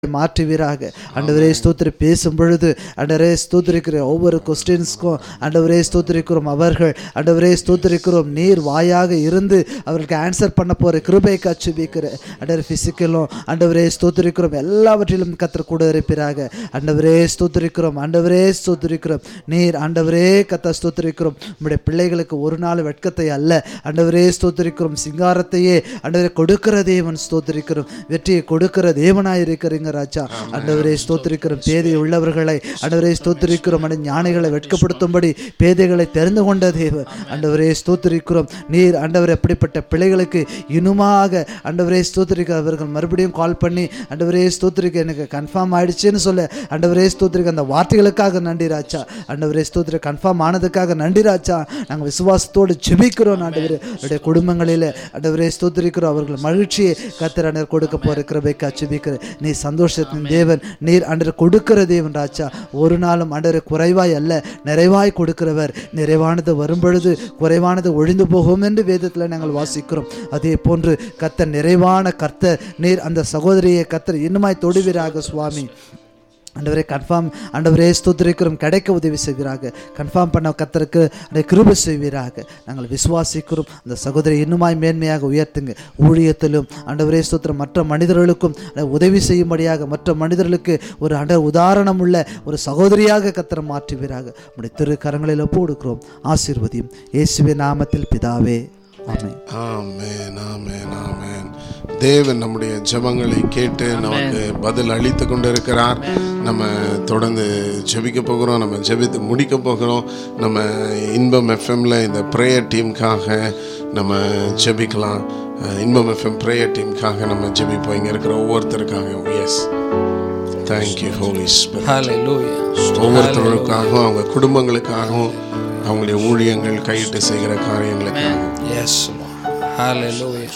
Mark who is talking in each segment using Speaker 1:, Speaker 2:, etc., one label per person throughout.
Speaker 1: மாற்றுவீராக ஆண்டவரே ஸ்தோத்திரி பேசும் பொழுது ஆண்டவரே ஸ்தோத்திரிக்கிற ஒவ்வொரு கொஸ்டின்ஸ்க்கும் ஆண்டவரே ஸ்தோத்திரிக்கிறோம் அவர்கள் ஆண்டவரே ஸ்தோத்திரிக்கிறோம் நீர் வாயாக இருந்து அவர்களுக்கு ஆன்சர் பண்ண போகிற கிருபைக்கு அச்சுபிக்கிற ஆண்டவர் ஃபிசிக்கலும் ஆண்டவரே ஸ்தோத்திரிக்கிறோம் எல்லாவற்றிலும் கத்தர் கூட இருப்பீராக ஆண்டவரே ஸ்தோத்திரிக்கிறோம் ஆண்டவரே ஸ்தோத்திரிக்கிறோம் நீர் ஆண்டவரே கத்த ஸ்தோத்திரிக்கிறோம் உம்முடைய பிள்ளைகளுக்கு ஒரு நாள் வெட்கத்தை அல்ல ஆண்டவரே ஸ்தோத்திரிக்கிறோம் சிங்காரத்தையே ஆண்டவரே கொடுக்கிற தேவன் ஸ்தோத்திரிக்கிறோம் வெற்றியை கொடுக்கிற தேவனாய் இருக்கிறீங்க ராஜா ஆண்டவரே ஸ்தோத்திரிக்கிறோம் பேதை உள்ளவர்களை ஆண்டவரே ஸ்தோத்திரிக்கிறோம் ஆண்ட ஞானிகளை வெட்கப்படுத்தும்படி பேதைகளை தெரிந்து கொண்ட தேவன் ஆண்டவரே ஸ்தோத்திரிக்கிறோம் நீர் ஆண்டவர் எப்படிப்பட்ட பிள்ளைகளுக்கு இனுமாக ஆண்டவரே ஸ்தோத்திரிக்க அவர்கள் மறுபடியும் கால் பண்ணி ஆண்டவரே ஸ்தோத்திரிக்க எனக்கு கன்ஃபார்ம் ஆயிடுச்சுன்னு சொல்ல ஆண்டவரே ஸ்தோத்திரிக்க அந்த வார்த்தைகளுக்காக நன்றி ராஜா ஆண்டவரே ஸ்தோத்திர கன்ஃபார்ம் ஆனதுக்காக நன்றி ராஜா நாங்கள் விசுவாசத்தோடு ஜெபிக்கிறோம் ஆண்டவரே அவருடைய குடும்பங்களில் ஆண்டவரே ஸ்தோத்திரிக்கிறோம் அவர்கள் மகிழ்ச்சியை கத்தர் ஆண்டவர் கொடுக்க போகிற கிருபைக்கா ஜெபிக்கிற நீ சந்தோஷத்தின் தேவன் நீர் ஆண்டவர் கொடுக்கிற தேவன் ராஜா ஒரு நாளும் ஆண்டவர் குறைவாய் அல்ல நிறைவாய் கொடுக்கிறவர் நிறைவானது வரும்பொழுது குறைவானது ஒழிந்து போகும் என்று வேதத்தில் நாங்கள் வாசிக்கிறோம் அதே போன்று கத்தர் நிறைவான கர்த்தர் நீர் அந்த சகோதரியை கத்தர் இன்னுமாய் தொடுவீராக சுவாமி ஆண்டவரே கன்ஃபார்ம் ஆண்டவரே ஸ்தோத்திரிக்கிறோம் கிடைக்க உதவி செய்வீராக கன்ஃபார்ம் பண்ண கத்தருக்கு அந்த கிருபை செய்வீராக நாங்கள் விசுவாசிக்கிறோம் அந்த சகோதரி இன்னுமாய் மேன்மையாக உயர்த்துங்க ஊழியத்திலும் ஆண்டவரே ஸ்தோத்திரம் மற்ற மனிதர்களுக்கும் அதை உதவி செய்யும்படியாக மற்ற மனிதர்களுக்கு ஒரு அட உதாரணம் உள்ள ஒரு சகோதரியாக கத்தரை மாற்றுவீராக உடைய திரு கரங்களில் ஒப்பு கொடுக்கிறோம் ஆசீர்வதியும் இயேசுவின் நாமத்தில் பிதாவே ஆமென்
Speaker 2: ஆமென் ஆமென் ஆமென் தேவன் நம்முடைய ஜெபங்களை கேட்டு நமக்கு பதில் அளித்து கொண்டிருக்கிறார் நம்ம தொடர்ந்து ஜெபிக்க போகிறோம் நம்ம ஜெபித்து முடிக்க போகிறோம் நம்ம இன்பம் எஃப்எம்ல இந்த ப்ரேயர் டீமுக்காக நம்ம ஜெபிக்கலாம் அஹ் இன்பம் எஃப்எம் ப்ரேயர் டீமுக்காக நம்ம ஜெபிப்போம் இங்கே இருக்கிற ஒவ்வொருத்தருக்காகவும் yes thank you holy spirit
Speaker 3: Hallelujah.
Speaker 2: ஒவ்வொருத்தருக்காகவும் அவங்க குடும்பங்களுக்காகவும் அவங்களுடைய ஊழியங்கள் கையிட்டு செய்கிற காரியங்களுக்காக
Speaker 3: Yes, Lord. Hallelujah.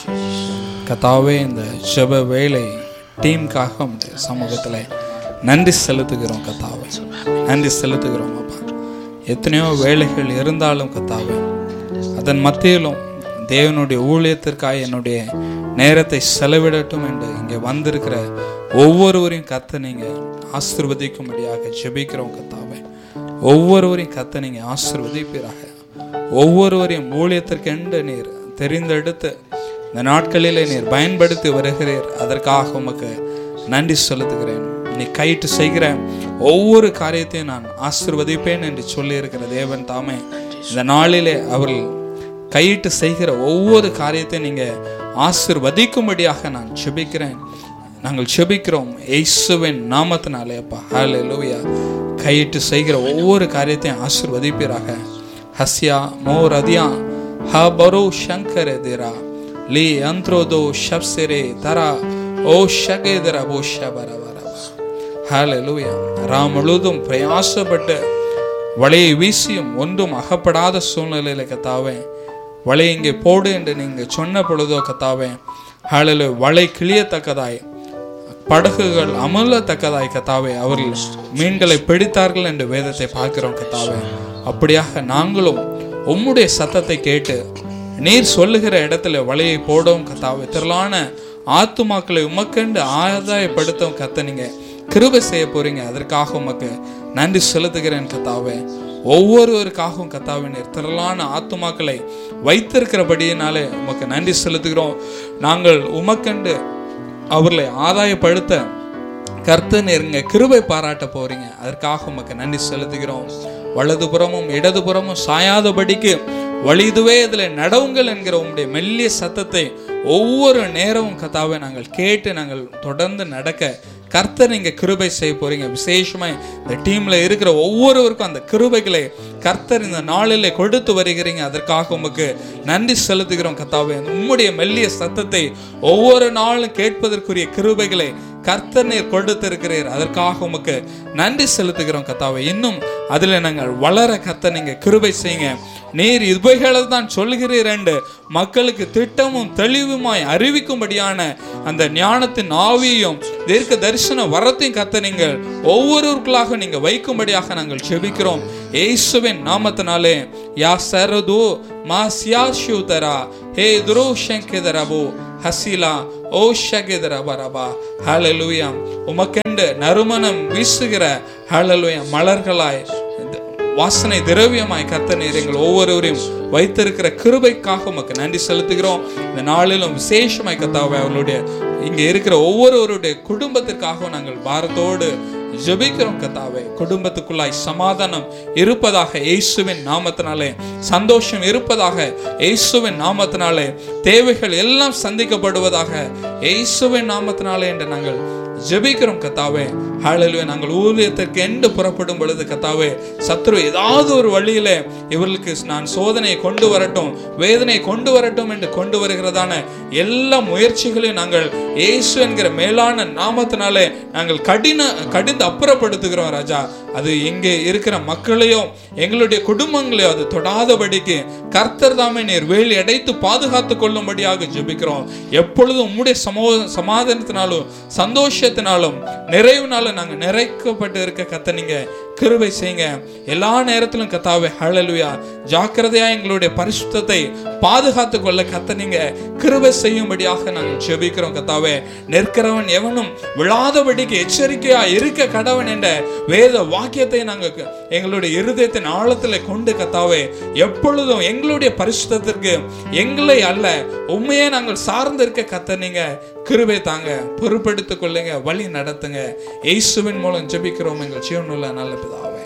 Speaker 3: கத்தாவே இந்த ஜெப வேலை டீமுக்காக உம்முடைய சமூகத்தில் நன்றி செலுத்துகிறோம் கத்தாவே நன்றி செலுத்துகிறோம் அப்பா எத்தனையோ வேலைகள் இருந்தாலும் கத்தாவே அதன் மத்தியிலும் தேவனுடைய ஊழியத்திற்காக என்னுடைய நேரத்தை செலவிடட்டும் என்று இங்கே வந்திருக்கிற ஒவ்வொருவரையும் கத்த நீங்கள் ஆசிர்வதிக்கும்படியாக ஜெபிக்கிறோம் கத்தாவே ஒவ்வொருவரையும் கத்த நீங்கள் ஆசிர்வதிப்பீராக ஒவ்வொருவரையும் ஊழியத்திற்கென்று நீர் தெரிந்தெடுத்து இந்த நாட்களிலே நீர் பயன்படுத்தி வருகிறீர் அதற்காக உமக்கு நன்றி செலுத்துகிறேன் நீ கையிட்டு செய்கிற ஒவ்வொரு காரியத்தையும் நான் ஆசிர்வதிப்பேன் என்று சொல்லியிருக்கிற தேவன் தாமே இந்த நாளிலே அவர்கள் கையிட்டு செய்கிற ஒவ்வொரு காரியத்தையும் நீங்க ஆசிர்வதிக்கும்படியாக நான் செபிக்கிறேன் நாங்கள் செபிக்கிறோம் இயேசுவின் நாமத்தினாலே அப்பா ஹalleluya கையிட்டு செய்கிற ஒவ்வொரு காரியத்தையும் ஆசிர்வதிப்பீராக ஹஸ்யா மோரதியா ஹ பரோ ಶಂಕರ ದಿರ ಲೀ ಅಂತ್ರೋದೋ ಶಬ್ಸಿರೆ ತರ ಓ ಶಗೇದರ ಓ ಶಬರವರವ ஹalleluya ராம் முழுதும் பிரயாசப்பட்டு வலையை வீசியும் ஒன்றும் அகப்படாத சூழ்நிலையில கத்தாவே வலை இங்கே போடு என்று நீங்க சொன்ன பொழுதோ கத்தாவே ஹalleluya வலை கிளியத்தக்கதாய் படகுகள் அமலத்தக்கதாய் கத்தாவே அவர்கள் மீன்களை பிடித்தார்கள் என்று வேதத்தை பார்க்கிறோம் கத்தாவே அப்படியாக நாங்களும் உம்முடைய சத்தத்தை கேட்டு நீர் சொல்லுகிற இடத்துல வலையை போடவும் கத்தாவே திரளான ஆத்துமாக்களை உமக்கண்டு ஆதாயப்படுத்தவும் கத்த நீங்க கிருபை செய்ய போறீங்க அதற்காக உமக்கு நன்றி செலுத்துகிறேன் கத்தாவே ஒவ்வொருவருக்காகவும் கத்தாவே நீர் திரளான ஆத்துமாக்களை வைத்திருக்கிறபடியினாலே உமக்கு நன்றி செலுத்துகிறோம் நாங்கள் உமக்கண்டு அவர்களை ஆதாயப்படுத்த கர்த்தர் நீருங்க கிருபை பாராட்ட போறீங்க அதற்காக உமக்கு நன்றி செலுத்துகிறோம் வலதுபுறமும் இடதுபுறமும் சாயாதபடிக்கு வழிதுவே இதில் நடவுங்கள் என்கிற உங்களுடைய மெல்லிய சத்தத்தை ஒவ்வொரு நேரமும் கத்தாவை நாங்கள் கேட்டு நாங்கள் தொடர்ந்து நடக்க கர்த்தர் நீங்க கிருபை செய்ய போறீங்க விசேஷமா இந்த டீம்ல இருக்கிற ஒவ்வொருவருக்கும் அந்த கிருபைகளை கர்த்தர் இந்த நாளிலே கொடுத்து வருகிறீங்க அதற்காக உமக்கு நன்றி செலுத்துகிறோம் கத்தாவே உம்முடைய மெல்லிய சத்தத்தை ஒவ்வொரு நாளும் கேட்பதற்குரிய கிருபைகளை கர்த்தர் நீர் கொடுத்திருக்கிறீர் அதற்காக உமக்கு நன்றி செலுத்துகிறோம் கத்தாவே இன்னும் அதில் நாங்கள் வளர கர்த்தர் நீங்க கிருபை செய்யுங்க நீர் இவைகளை தான் சொல்கிறீர் என்று மக்களுக்கு திட்டமும் தெளிவுமாய் அறிவிக்கும்படியான அந்த ஞானத்தின் ஆவியையும் தீர்க்க தரிசன வரத்தையும் கத்த நீங்கள் ஒவ்வொருவர்களாக நீங்க வைக்கும்படியாக நாங்கள் செபிக்கிறோம் இயேசுவின் நாமத்தினாலே யா சரது மா சியாஷுதரா ஹே துரோ ಶಂಕೆದರಬು ஹசீலா ஓ ஷகிதர பரபா ஹalleluya உமக்கெண்டு நறுமணம் வீசுகிற ஹalleluya மலர்களாய் இந்த வாசனை திரவியமாய் கத்த நீர் எங்கள் ஒவ்வொருவரையும் வைத்திருக்கிற கிருபைக்காக உமக்கு நன்றி செலுத்துகிறோம் இந்த நாளிலும் விசேஷமாய் கத்தாவை அவர்களுடைய இங்க இருக்கிற ஒவ்வொருவருடைய குடும்பத்திற்காக நாங்கள் பாரத்தோடு ஜெபிக்கிறோம் கத்தாவே குடும்பத்துக்குள்ளாய் சமாதானம் இருப்பதாக இயேசுவின் நாமத்தினாலே சந்தோஷம் இருப்பதாக இயேசுவின் நாமத்தினாலே தேவைகள் எல்லாம் சந்திக்கப்படுவதாக இயேசுவின் நாமத்தினாலே என்று நாங்கள் ஜெபிக்கிறோம் கத்தாவே ஹalleluya நாங்கள் ஊழியத்திற்கு என்று புறப்படும் பொழுது கத்தாவே சத்ரு ஏதாவது ஒரு வழியிலே இவர்களுக்கு நான் சோதனையை கொண்டு வரட்டும் வேதனை கொண்டு வரட்டும் என்று கொண்டு வருகிறதான எல்லா முயற்சிகளையும் நாங்கள் இயேசு என்கிற மேலான நாமத்தினாலே நாங்கள் கடின கடிந்து அப்புறப்படுத்துகிறோம் ராஜா அது இங்கே இருக்கிற மக்களையும் எங்களுடைய குடும்பங்களையும் அது தொடாதபடிக்கு கர்த்தர் தாமே நீர் வேலி அடைத்து பாதுகாத்து கொள்ளும்படியாக ஜெபிக்கிறோம் எப்பொழுதும் உம்முடைய சமோ சமாதானத்தினாலும் சந்தோஷத்தினாலும் நிறைவுனாலும் நாங்கள் நிறைக்கப்பட்டு இருக்க கத்த நீங்க கிருபை செய்யுங்க எல்லா நேரத்திலும் கத்தாவே ஹalleluya ஜாக்கிரதையா எங்களுடைய பரிசுத்தத்தை பாதுகாத்து கொள்ள கத்த நீங்க கிருபை செய்யும்படியாக நாங்கள் ஜெபிக்கிறோம் கத்தாவே நிற்கிறவன் எவனும் விழாதபடிக்கு எச்சரிக்கையா இருக்க கடவன் என்ற வேத வாக்கியத்தை நாங்கள் எங்களுடைய இருதயத்தின் ஆழத்தில் கொண்டு கத்தாவே எப்பொழுதும் எங்களுடைய பரிசுத்தத்திற்கு எங்களை அல்ல உண்மையே நாங்கள் சார்ந்து இருக்க கத்த நீங்க கிருபை தாங்க பொறுப்பெடுத்துக் கொள்ளுங்க வழி நடத்துங்க இயேசுவின் மூலம் ஜெபிக்கிறோம் எங்கள் ஜீவனுள்ள நல்ல பிதாவே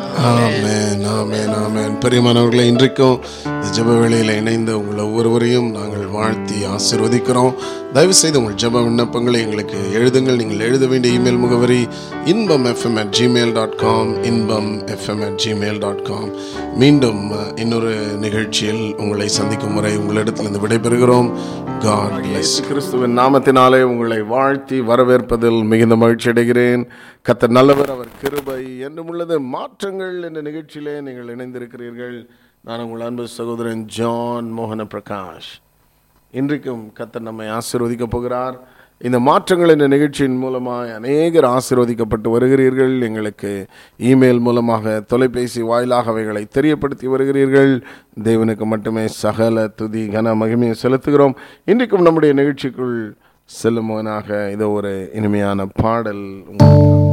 Speaker 2: ஆமென் ஆமென் ஆமென் பெரியமானவர்களை இன்றைக்கும் இந்த ஜெப வேளையில் இணைந்து உங்களை ஒவ்வொருவரையும் நாங்கள் வாழ்த்தி ஆசீர்வதிக்கிறோம் தயவு செய்து உங்கள் ஜெப விண்ணப்பங்களை எங்களுக்கு எழுதுங்கள் நீங்கள் எழுத வேண்டிய இமெயில் முகவரி Inbam FM at Gmail dot com Inbam FM at Gmail dot com மீண்டும் அஹ், இன்னொரு நிகழ்ச்சியில் உங்களை சந்திக்கும் முறை உங்களிடத்திலிருந்து விடைபெறுகிறோம் காட் இயேசு கிறிஸ்துவின் நாமத்தினாலே உங்களை வாழ்த்தி வரவேற்பதில் மிகுந்த மகிழ்ச்சி அடைகிறேன் கத்தர் நல்லவர் அவர் கிருபை என்றும் உள்ளது மாற்றங்கள் என்ற நிகழ்ச்சியிலே நீங்கள் இணைந்திருக்கிறீர்கள் நான் உங்கள் அன்பு சகோதரன் ஜான் மோகன பிரகாஷ் இன்றைக்கும் கத்தர் நம்மை ஆசீர்வதிக்கப் போகிறார் இந்த மாற்றங்கள் என்ற நிகழ்ச்சியின் மூலமாக அநேகர் ஆசீர்வதிக்கப்பட்டு வருகிறீர்கள் எங்களுக்கு இமெயில் மூலமாக தொலைபேசி வாயிலாக அவைகளை தெரியப்படுத்தி வருகிறீர்கள் தேவனுக்கு மட்டுமே சகல துதி கன மகிமையை செலுத்துகிறோம் இன்றைக்கும் நம்முடைய நிகழ்ச்சிக்குள் செல்லுமோனாக இதோ ஒரு இனிமையான பாடல் உங்களுக்கு